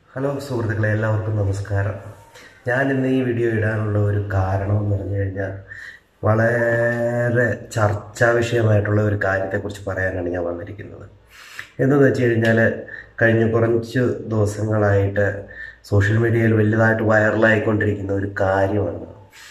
hello സുഹൃത്തുക്കളെ എല്ലാവർക്കും നമസ്കാരം ഞാൻ ഇന്ന് ഈ വീഡിയോ ഇടാനുള്ള ഒരു കാരണം എന്ന് പറഞ്ഞു കഴിഞ്ഞാൽ വളരെ ചർച്ചാ വിഷയമായിട്ടുള്ള ഒരു കാര്യത്തെക്കുറിച്ച് പറയാനാണ് ഞാൻ വന്നിരിക്കുന്നത് എന്തെന്ന് വെച്ച് കഴിഞ്ഞാൽ കഴിഞ്ഞ കുറച്ച് ദിവസങ്ങളായിട്ട് സോഷ്യൽ മീഡിയയിൽ വലുതായിട്ട് വൈറലായിക്കൊണ്ടിരിക്കുന്ന ഒരു കാര്യമാണ്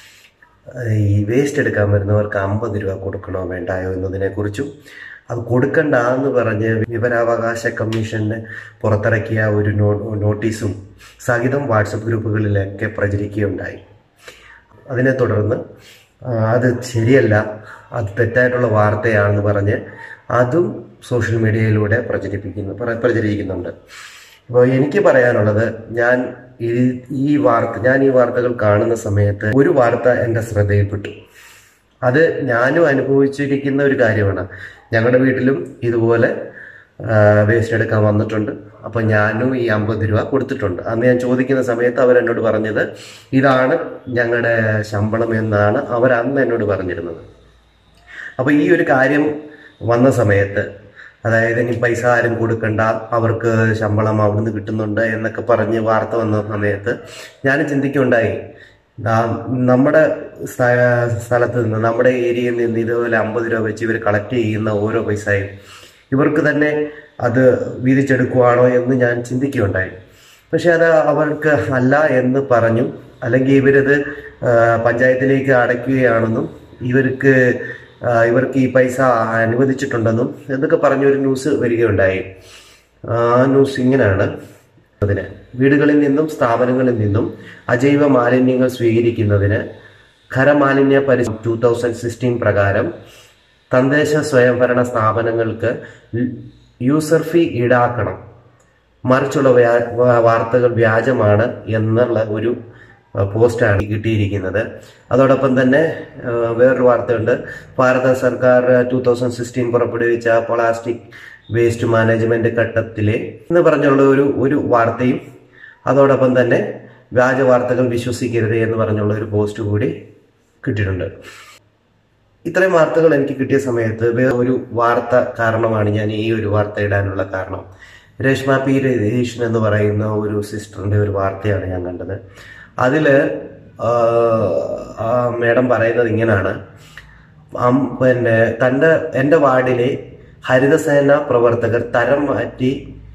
ഈ വേസ്റ്റ് എടുക്കാൻ വരുന്നവർക്ക് അമ്പത് രൂപ കൊടുക്കണോ വേണ്ടായോ എന്നതിനെക്കുറിച്ചും അത് കൊടുക്കണ്ട എന്ന് പറഞ്ഞ് വിവരാവകാശ കമ്മീഷന് പുറത്തിറക്കിയ ഒരു നോ നോട്ടീസും സഹിതം വാട്സപ്പ് ഗ്രൂപ്പുകളിലൊക്കെ പ്രചരിക്കുകയുണ്ടായി അതിനെ തുടർന്ന് ആ, അത് ശരിയല്ല അത് തെറ്റായിട്ടുള്ള വാർത്തയാണെന്ന് പറഞ്ഞ് അതും സോഷ്യൽ മീഡിയയിലൂടെ പ്രചരിപ്പിക്കുന്നു പ്ര- പ്രചരിക്കുന്നുണ്ട് അപ്പോൾ എനിക്ക് പറയാനുള്ളത് ഞാൻ ഈ ഈ വാർത്ത ഞാൻ ഈ വാർത്തകൾ കാണുന്ന സമയത്ത് ഒരു വാർത്ത എൻ്റെ ശ്രദ്ധയിൽപ്പെട്ടു അത് ഞാനും അനുഭവിച്ചിരിക്കുന്ന ഒരു കാര്യമാണ് ഞങ്ങളുടെ വീട്ടിലും ഇതുപോലെ വേസ്റ്റ് എടുക്കാൻ വന്നിട്ടുണ്ട് അപ്പം ഞാനും ഈ അമ്പത് രൂപ കൊടുത്തിട്ടുണ്ട് അന്ന് ഞാൻ ചോദിക്കുന്ന സമയത്ത് അവർ എന്നോട് പറഞ്ഞത് ഇതാണ് ഞങ്ങളുടെ ശമ്പളം എന്നാണ് അവർ അന്ന് എന്നോട് പറഞ്ഞിരുന്നത് അപ്പോൾ ഈ ഒരു കാര്യം വന്ന സമയത്ത് അതായത് ഇനി പൈസ ആരും കൊടുക്കണ്ട അവർക്ക് ശമ്പളം അവിടുന്ന് കിട്ടുന്നുണ്ട് എന്നൊക്കെ പറഞ്ഞ് വാർത്ത വന്ന സമയത്ത് ഞാൻ ചിന്തിക്കുകയുണ്ടായി നാം- നമ്മുടെ സ്ഥ- സ്ഥലത്ത് നിന്ന് നമ്മുടെ ഏരിയയിൽ നിന്ന് ഇതുപോലെ അമ്പത് രൂപ വെച്ച് ഇവർ കളക്ട് ചെയ്യുന്ന ഓരോ പൈസയും ഇവർക്ക് തന്നെ അത് വീതിച്ചെടുക്കുവാണോ എന്ന് ഞാൻ ചിന്തിക്കുകയുണ്ടായി പക്ഷെ അത് അവർക്ക് അല്ല എന്ന് പറഞ്ഞു അല്ലെങ്കിൽ ഇവരത് ആ, പഞ്ചായത്തിലേക്ക് അടയ്ക്കുകയാണെന്നും ഇവർക്ക് ആ, ഇവർക്ക് ഈ പൈസ അനുവദിച്ചിട്ടുണ്ടെന്നും എന്നൊക്കെ പറഞ്ഞൊരു ന്യൂസ് വരികയുണ്ടായി ആ ന്യൂസ് ഇങ്ങനെയാണ് അതിന് വീടുകളിൽ നിന്നും സ്ഥാപനങ്ങളിൽ നിന്നും അജൈവ മാലിന്യങ്ങൾ സ്വീകരിക്കുന്നതിന് ഖരമാലിന്യ പരിസ്ഥിതി ടൂ തൗസൻഡ് സിക്സ്റ്റീൻ പ്രകാരം തദ്ദേശ സ്വയംഭരണ സ്ഥാപനങ്ങൾക്ക് യൂസർ ഫീ ഈടാക്കണം മറിച്ചുള്ള വ്യാ- വാ- വാർത്തകൾ വ്യാജമാണ് എന്നുള്ള ഒരു അഹ്, പോസ്റ്റാണ് കിട്ടിയിരിക്കുന്നത് അതോടൊപ്പം തന്നെ അഹ്, വേറൊരു വാർത്തയുണ്ട് ഭാരത സർക്കാർ ടൂ തൗസൻഡ് സിക്സ്റ്റീൻ പുറപ്പെടുവിച്ച പ്ലാസ്റ്റിക് വേസ്റ്റ് മാനേജ്മെന്റ് ഘട്ടത്തിലെ എന്ന് പറഞ്ഞുള്ള ഒരു ഒരു വാർത്തയും അതോടൊപ്പം തന്നെ വ്യാജ വാർത്തകൾ വിശ്വസിക്കരുത് എന്ന് പറഞ്ഞുള്ള ഒരു പോസ്റ്റ് കൂടി കിട്ടിയിട്ടുണ്ട് ഇത്രയും വാർത്തകൾ എനിക്ക് കിട്ടിയ സമയത്ത് വേറെ ഒരു വാർത്ത കാരണമാണ് ഞാൻ ഈ ഒരു വാർത്ത ഇടാനുള്ള കാരണം രേഷ്മ പി രതീഷൻ എന്ന് പറയുന്ന ഒരു സിസ്റ്ററിന്റെ ഒരു വാർത്തയാണ് ഞാൻ കണ്ടത് അതില് ആ, ആ മേഡം പറയുന്നത് ഇങ്ങനാണ് അം- പിന്നെ തൻ്റെ എൻ്റെ വാർഡിലെ ഹരിതസേന പ്രവർത്തകർ തരം മാറ്റി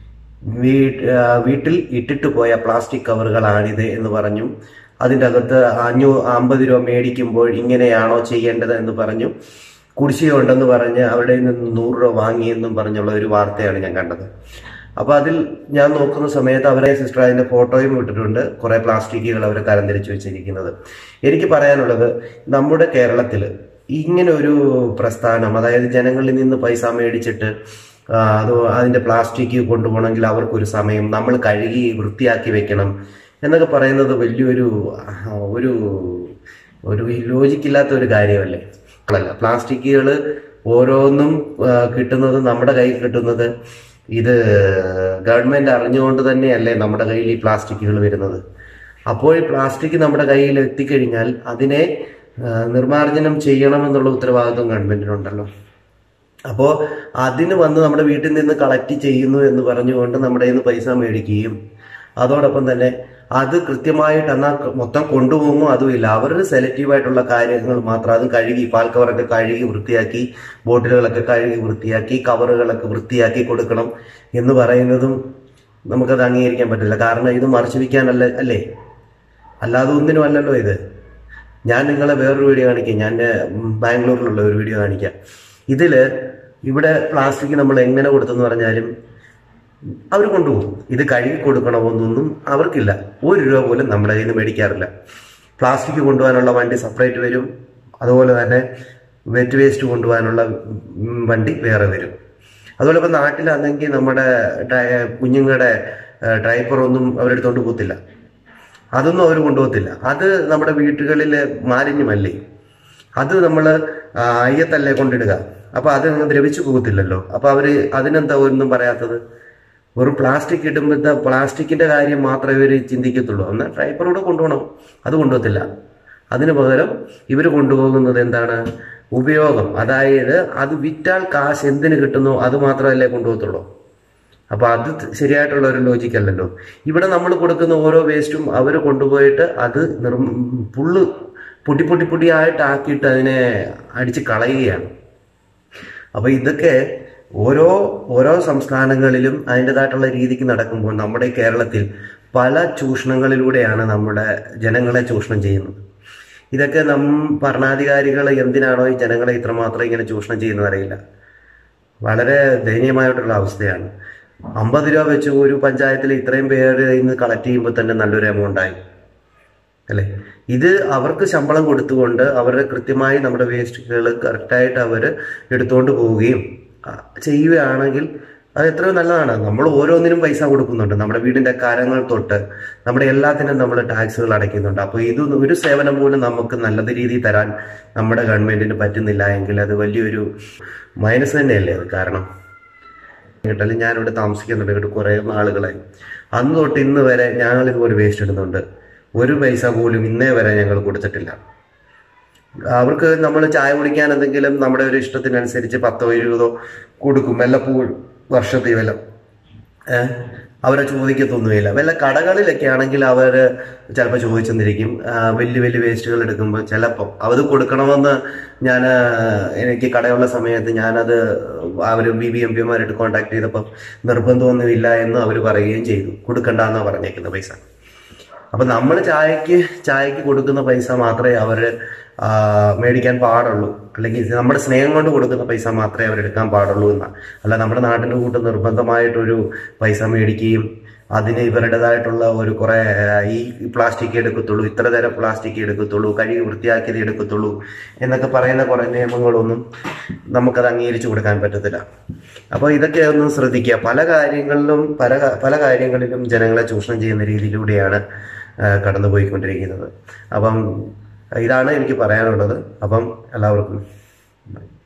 വീ- ആ, വീട്ടിൽ ഇട്ടിട്ട് പോയ പ്ലാസ്റ്റിക് കവറുകളാണിത് എന്ന് പറഞ്ഞു അതിൻ്റെ അകത്ത് അഞ്ഞൂ അമ്പത് രൂപ മേടിക്കുമ്പോൾ ഇങ്ങനെയാണോ ചെയ്യേണ്ടത് എന്ന് പറഞ്ഞു കുടിശ്ശിക ഉണ്ടെന്ന് പറഞ്ഞ് അവരുടെ നിന്ന് നൂറ് രൂപ വാങ്ങിയെന്നും പറഞ്ഞുള്ള ഒരു വാർത്തയാണ് ഞാൻ കണ്ടത് അപ്പൊ അതിൽ ഞാൻ നോക്കുന്ന സമയത്ത് അവരെ സിസ്റ്റർ അതിന്റെ ഫോട്ടോയും ഇട്ടിട്ടുണ്ട് കുറെ പ്ലാസ്റ്റിക്കുകൾ അവരെ തരംതിരിച്ചു വെച്ചിരിക്കുന്നത് എനിക്ക് പറയാനുള്ളത് നമ്മുടെ കേരളത്തിൽ ഇങ്ങനെ ഒരു പ്രസ്ഥാനം അതായത് ജനങ്ങളിൽ നിന്ന് പൈസ മേടിച്ചിട്ട് ആ, അത് അതിന്റെ പ്ലാസ്റ്റിക് കൊണ്ടുപോകണമെങ്കിൽ അവർക്കൊരു സമയം നമ്മൾ കഴുകി വൃത്തിയാക്കി വെക്കണം എന്നൊക്കെ പറയുന്നത് വലിയൊരു ആ, ഒരു ഒരു ലോജിക്കില്ലാത്ത ഒരു കാര്യമല്ലേ അല്ല പ്ലാസ്റ്റിക്കുകൾ ഓരോന്നും ആ, കിട്ടുന്നത് നമ്മുടെ കയ്യിൽ കിട്ടുന്നത് ഇത് ഗവൺമെന്റ് അറിഞ്ഞുകൊണ്ട് തന്നെയല്ലേ നമ്മുടെ കയ്യിൽ ഈ പ്ലാസ്റ്റിക്കുകൾ വരുന്നത് അപ്പോൾ ഈ പ്ലാസ്റ്റിക് നമ്മുടെ കയ്യിൽ എത്തിക്കഴിഞ്ഞാൽ അതിനെ ആ, നിർമ്മാർജ്ജനം ചെയ്യണമെന്നുള്ള ഉത്തരവാദിത്വം ഗവൺമെന്റിനുണ്ടല്ലോ അപ്പോൾ അതിന് വന്ന് നമ്മുടെ വീട്ടിൽ നിന്ന് കളക്ട് ചെയ്യുന്നു എന്ന് പറഞ്ഞുകൊണ്ട് നമ്മുടെ കയ്യിൽ നിന്ന് പൈസ മേടിക്കുകയും അതോടൊപ്പം തന്നെ അത് കൃത്യമായിട്ട് എന്നാൽ മൊത്തം കൊണ്ടുപോകുമോ അതുമില്ല അവരുടെ സെലക്റ്റീവ് ആയിട്ടുള്ള കാര്യങ്ങൾ മാത്രം അത് കഴുകി പാൽ കവറൊക്കെ കഴുകി വൃത്തിയാക്കി ബോട്ടിലുകളൊക്കെ കഴുകി വൃത്തിയാക്കി കവറുകളൊക്കെ വൃത്തിയാക്കി കൊടുക്കണം എന്ന് പറയുന്നതും നമുക്കത് അംഗീകരിക്കാൻ പറ്റില്ല കാരണം ഇത് മറച്ചു വയ്ക്കാനല്ല അല്ലേ അല്ലാതെ ഒന്നിനും അല്ലല്ലോ ഇത് ഞാൻ നിങ്ങളെ വേറൊരു വീഡിയോ കാണിക്കാം ഞാൻ ഉം, ബാംഗ്ലൂരിലുള്ള ഒരു വീഡിയോ കാണിക്കാം ഇതില് ഇവിടെ പ്ലാസ്റ്റിക് നമ്മൾ എങ്ങനെ കൊടുത്തെന്ന് പറഞ്ഞാലും അവർ കൊണ്ടുപോകും ഇത് കഴുകി കൊടുക്കണമെന്നൊന്നും അവർക്കില്ല ഒരു രൂപ പോലും നമ്മുടെ കയ്യിൽ നിന്ന് മേടിക്കാറില്ല പ്ലാസ്റ്റിക് കൊണ്ടുപോകാനുള്ള വണ്ടി സെപ്പറേറ്റ് വരും അതുപോലെ തന്നെ വെറ്റ് വേസ്റ്റ് കൊണ്ടുപോകാനുള്ള ഉം, വണ്ടി വേറെ വരും അതുപോലെ ഇപ്പം നാട്ടിലാണെങ്കിൽ നമ്മുടെ ഡ്രൈ- കുഞ്ഞുങ്ങളുടെ ഡ്രൈപ്പറൊന്നും അവരെടുത്തോണ്ട് പോകത്തില്ല അതൊന്നും അവർ കൊണ്ടുപോകത്തില്ല അത് നമ്മുടെ വീട്ടുകളിൽ മാലിന്യമല്ലേ അത് നമ്മൾ അയ്യത്തല്ലേ കൊണ്ടിടുക അപ്പൊ അത് അങ്ങ് ദ്രവിച്ചു പോകത്തില്ലല്ലോ അപ്പൊ അവര് അതിനെന്താ ഒന്നും പറയാത്തത് വെറും പ്ലാസ്റ്റിക് ഇടുമ്പോഴത്തെ പ്ലാസ്റ്റിക്കിന്റെ കാര്യം മാത്രമേ ഇവർ ചിന്തിക്കത്തുള്ളൂ എന്നാൽ ഡ്രൈപ്പറൂടെ കൊണ്ടുപോകണം അത് കൊണ്ടുപോകത്തില്ല അതിനു പകരം ഇവർ കൊണ്ടുപോകുന്നത് എന്താണ് ഉപയോഗം അതായത് അത് വിറ്റാൽ കാശ് എന്തിന് കിട്ടുന്നു അത് മാത്രമല്ലേ കൊണ്ടുപോകത്തുള്ളൂ അപ്പോൾ അത് ശരിയായിട്ടുള്ള ഒരു ലോജിക്ക് അല്ലല്ലോ ഇവിടെ നമ്മൾ കൊടുക്കുന്ന ഓരോ വേസ്റ്റും അവർ കൊണ്ടുപോയിട്ട് അത് നിർ പുള്ള് പൊട്ടി പൊട്ടി പൊട്ടിയായിട്ട് ആക്കിയിട്ട് അതിനെ അടിച്ച് കളയുകയാണ് അപ്പോൾ ഇതൊക്കെ ഓരോ ഓരോ സംസ്ഥാനങ്ങളിലും അതിൻ്റെതായിട്ടുള്ള രീതിക്ക് നടക്കുമ്പോൾ നമ്മുടെ ഈ കേരളത്തിൽ പല ചൂഷണങ്ങളിലൂടെയാണ് നമ്മുടെ ജനങ്ങളെ ചൂഷണം ചെയ്യുന്നത് ഇതൊക്കെ നം ഭരണാധികാരികൾ എന്തിനാണോ ഈ ജനങ്ങളെ ഇത്രമാത്രം ഇങ്ങനെ ചൂഷണം ചെയ്യുന്നത് അറിയില്ല വളരെ ദയനീയമായിട്ടുള്ള അവസ്ഥയാണ് അമ്പത് രൂപ വെച്ച് ഒരു പഞ്ചായത്തിൽ ഇത്രയും പേര് ഇന്ന് കളക്ട് ചെയ്യുമ്പോൾ തന്നെ നല്ലൊരു എമൗണ്ട് ആയി അല്ലേ ഇത് അവർക്ക് ശമ്പളം കൊടുത്തുകൊണ്ട് അവരുടെ കൃത്യമായി നമ്മുടെ വേസ്റ്റുകൾ കറക്റ്റായിട്ട് അവർ എടുത്തുകൊണ്ട് പോവുകയും ആ, ചെയ്യുകയാണെങ്കിൽ അത് എത്രയോ നല്ലതാണ് നമ്മൾ ഓരോന്നിനും പൈസ കൊടുക്കുന്നുണ്ട് നമ്മുടെ വീടിന്റെ കാര്യങ്ങൾ തൊട്ട് നമ്മുടെ എല്ലാത്തിനും നമ്മൾ ടാക്സുകൾ അടയ്ക്കുന്നുണ്ട് അപ്പോൾ ഇത് ഒരു സേവനം പോലും നമുക്ക് നല്ല രീതിയിൽ തരാൻ നമ്മുടെ ഗവൺമെന്റിന് പറ്റുന്നില്ല എങ്കിൽ അത് വലിയൊരു മൈനസ് തന്നെയല്ലേ അത് കാരണം കേട്ടാലും ഞാനിവിടെ താമസിക്കുന്നുണ്ട് ഇവിടെ കുറേ നാളുകളായി അന്ന് തൊട്ട് ഇന്ന് വരെ ഞങ്ങൾ ഇതുപോലെ വേസ്റ്റ് ഇടുന്നുണ്ട് ഒരു പൈസ പോലും ഇന്നേ വരെ ഞങ്ങൾ കൊടുത്തിട്ടില്ല അവർക്ക് നമ്മൾ ചായ കുടിക്കാൻ എന്തെങ്കിലും നമ്മുടെ ഒരു ഇഷ്ടത്തിനനുസരിച്ച് പത്തോ ഇരുപതോ കൊടുക്കും വല്ലപ്പോഴും വർഷത്തിൽ വല്ല ഏഹ് അവരെ ചോദിക്കത്തൊന്നുമില്ല വല്ല കടകളിലൊക്കെ ആണെങ്കിൽ അവർ ചിലപ്പോൾ ചോദിച്ചെന്നിരിക്കും ആ, വലിയ വലിയ വേസ്റ്റുകൾ എടുക്കുമ്പോൾ ചിലപ്പോൾ അത് കൊടുക്കണമെന്ന് ഞാൻ എനിക്ക് കടയുള്ള സമയത്ത് ഞാനത് അവർ ബി ബി എം പിമാരായിട്ട് കോൺടാക്ട് ചെയ്തപ്പോൾ നിർബന്ധമൊന്നുമില്ല എന്ന് അവർ പറയുകയും ചെയ്തു കൊടുക്കണ്ടെന്നാണ് പറഞ്ഞേക്കുന്ന പൈസ അപ്പൊ നമ്മൾ ചായക്ക് ചായക്ക് കൊടുക്കുന്ന പൈസ മാത്രമേ അവര് ആ, മേടിക്കാൻ പാടുള്ളൂ അല്ലെങ്കിൽ ഇത് നമ്മുടെ സ്നേഹം കൊണ്ട് കൊടുക്കുന്ന പൈസ മാത്രമേ അവരെടുക്കാൻ പാടുള്ളൂ എന്ന അല്ല നമ്മുടെ നാട്ടിന്റെ കൂട്ട് നിർബന്ധമായിട്ടൊരു പൈസ മേടിക്കുകയും അതിന് ഇവരുടേതായിട്ടുള്ള ഒരു കുറെ ആ, ഈ പ്ലാസ്റ്റിക് എടുക്കത്തുള്ളൂ ഇത്ര തരം പ്ലാസ്റ്റിക് എടുക്കത്തുള്ളൂ കഴുകി വൃത്തിയാക്കിയത് എടുക്കത്തുള്ളൂ എന്നൊക്കെ പറയുന്ന കുറെ നിയമങ്ങളൊന്നും നമുക്കത് അംഗീകരിച്ചു കൊടുക്കാൻ പറ്റത്തില്ല അപ്പോൾ ഇതൊക്കെ ഒന്ന് ശ്രദ്ധിക്കുക പല കാര്യങ്ങളിലും പല പല കാര്യങ്ങളിലും ജനങ്ങളെ ചൂഷണം ചെയ്യുന്ന രീതിയിലൂടെയാണ് ആ, കടന്നുപോയിക്കൊണ്ടിരിക്കുന്നത് അപ്പം ഇതാണ് എനിക്ക് പറയാനുള്ളത് അപ്പം എല്ലാവർക്കും ബൈ